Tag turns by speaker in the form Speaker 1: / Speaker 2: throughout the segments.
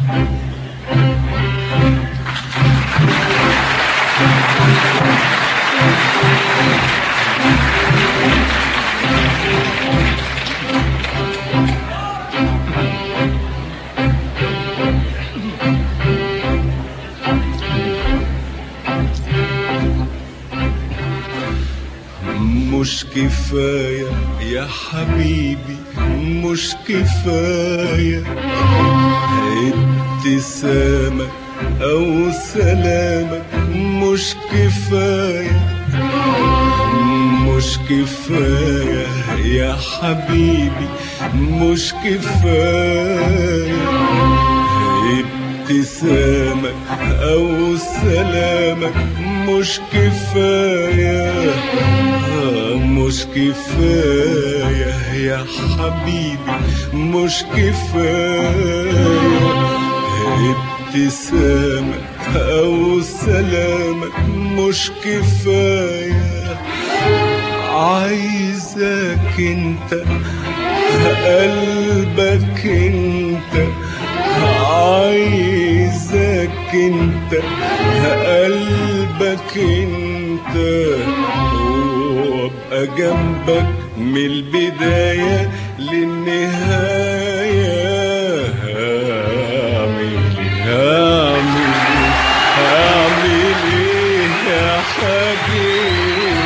Speaker 1: مش كفاية يا حبيبي مش كفاية ابتسامك أو سلامك مش كفاية مش كفاية يا حبيبي مش كفاية ابتسامك أو سلامك مش كفاية آه، مش كفاية يا حبيبي مش كفاية ابتسامك أو سلامك مش كفاية عايزك انت قلبك انت عايزك انت قلبك انت وابقى جنبك من البداية للنهاية هعمل ايه هعمل ايه هعمل ايه يا حبيبي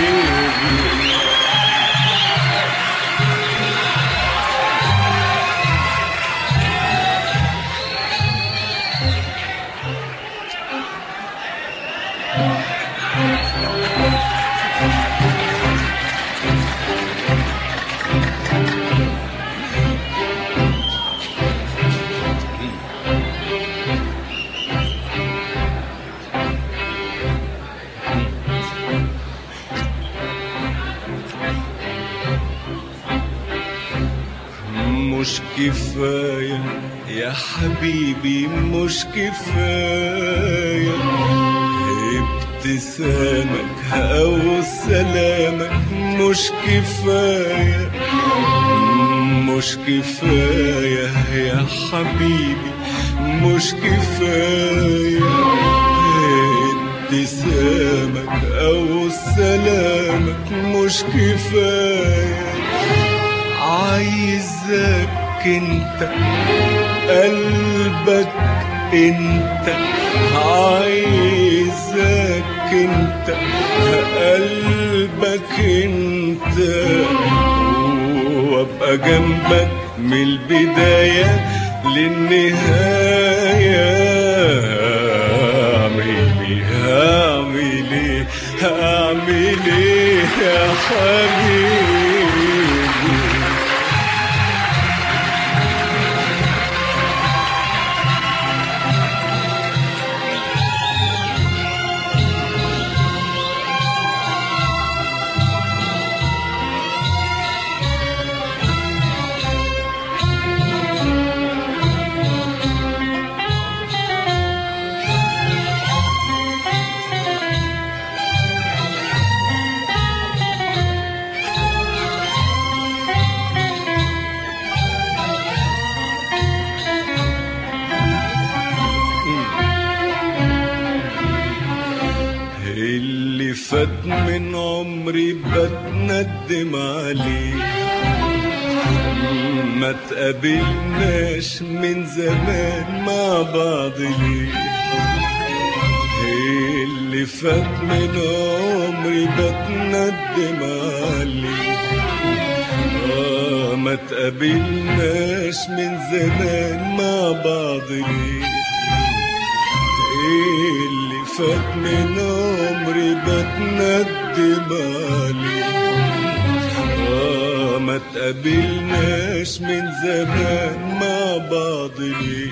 Speaker 1: مش كفاية يا حبيبي مش كفاية ابتسامك أو سلامك مش كفاية مش كفاية يا حبيبي مش كفاية ابتسامك أو سلامك مش كفاية عايزك انت قلبك انت عايزك انت قلبك انت وابقى جنبك من البداية للنهاية هعمل ايه هعمل ايه هعمل ايه يا حبيبي اللي فات من عمري بتندم عليه ما تقابلناش من زمان مع بعض ليه اللي فات من عمري بتندم عليه آه ما تقابلناش من زمان مع بعض ليه اللي فات من عمري بتندم عليه آه ما تقابلناش من زمان مع بعض ليه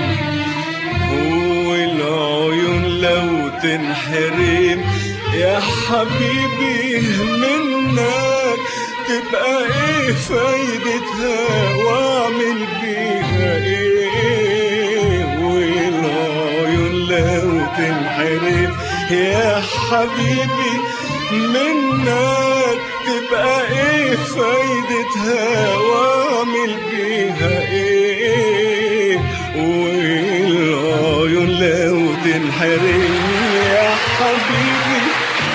Speaker 1: والعيون لو تنحرم يا حبيبي منك تبقى ايه فايدتها واعمل بيها ايه والعيون لو تنحرم يا حبيبي منك تبقى ايه فايدتها واعمل بيها ايه والعيون العيون لو تنحرم يا حبيبي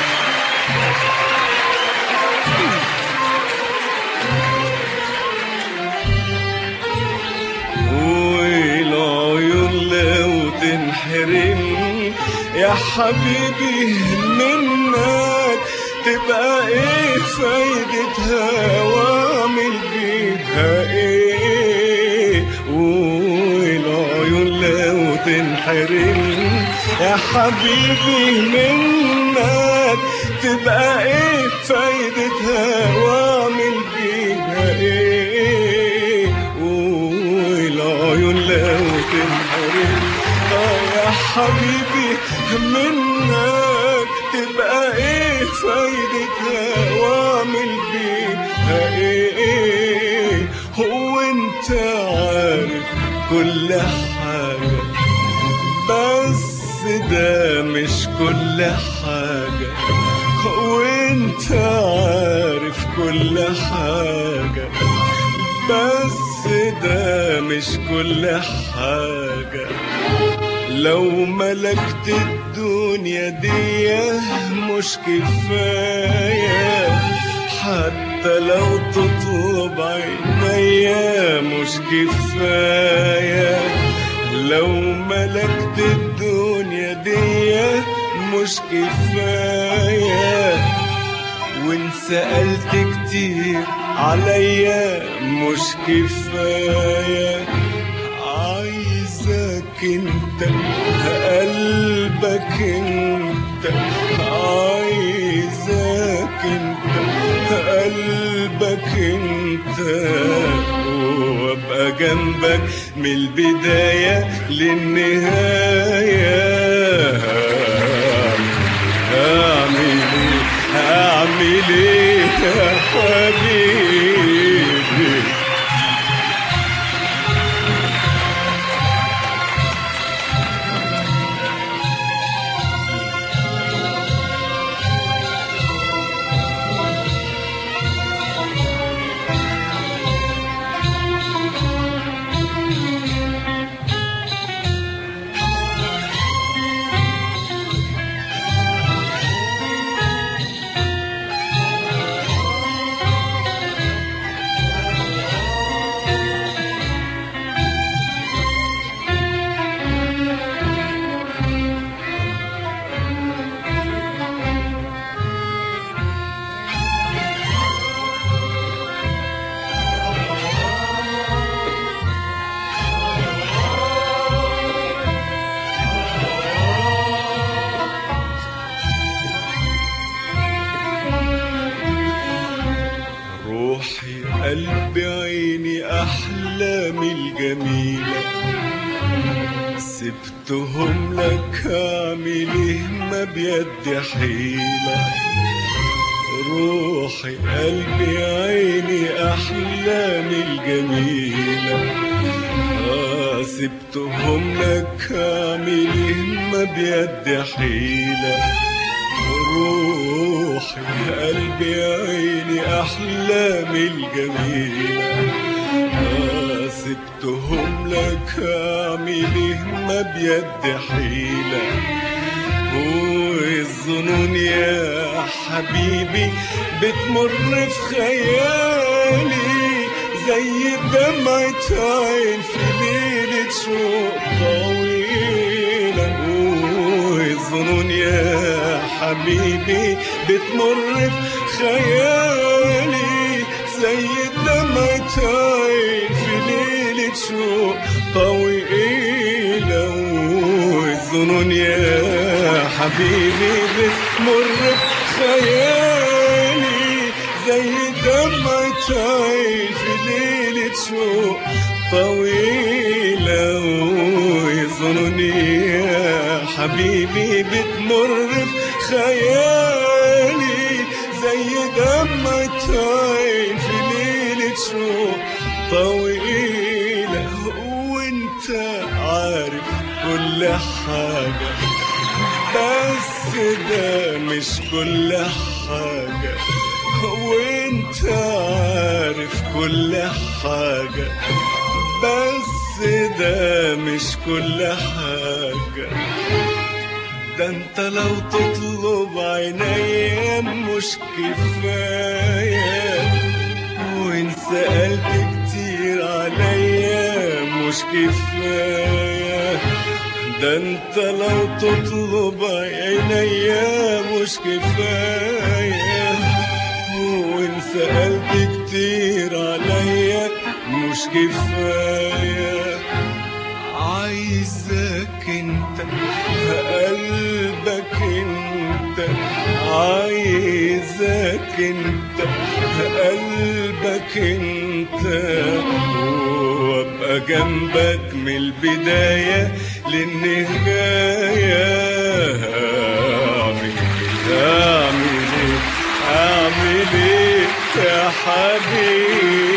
Speaker 1: والعيون لو تنحرم يا حبيبي منك تبقى ايه فايدتها واعمل بيها ايه والعيون لو تنحرم يا حبيبي منك تبقى ايه فايدتها واعمل بيها ايه والعيون لو تنحرم آه يا حبيبي منك تبقى ايه فايدتها واعمل بيها ايه هو انت عارف كل حاجة بس ده مش كل حاجة هو انت عارف كل حاجة بس ده مش كل حاجة لو ملكت الدنيا دي مش كفاية حتى لو تطلب عينيا مش كفاية لو ملكت الدنيا دي مش كفاية وان سألت كتير عليا مش كفاية عايزك انت قلبك انت عايزك انت قلبك انت وابقى جنبك من البداية للنهاية اعمل ايه اعمل ايه يا حبيبي روحي قلبي عيني أحلامي الجميلة سبتهم لك أعمل إيه ما بيد حيلة روحي قلبي عيني أحلامي الجميلة آه سبتهم لك أعمل إيه ما بيد حيلة روحي قلبي عيني أحلامي الجميلة آه سبتهم لك أعمل إيه ما بيد حيلة والظنون يا حبيبي بتمر في خيالي زي دمعة عين في ليلة شوق طويلة والظنون يا حبيبي بتمر في خيالي زي دمعة عين في ليلة شوق طويلة والظنون يا حبيبي بتمر في خيالي زي دمعة عين في ليلة شوق طويلة ويظنني يا حبيبي بتمر في خيالي زي دمعة عين في ليلة شوق طويلة وانت عارف كل حاجة بس ده مش كل حاجة وانت عارف كل حاجة بس ده مش كل حاجة ده انت لو تطلب عينيا مش كفاية وان سألت كتير عليا مش كفاية ده انت لو تطلب عينيا مش كفاية وان سألت كتير عليا مش كفاية عايزك انت قلبك انت عايزك انت قلبك انت وابقى جنبك من البداية للنهاية اعمل ايه اعمل ايه اعمل ايه يا حبيبي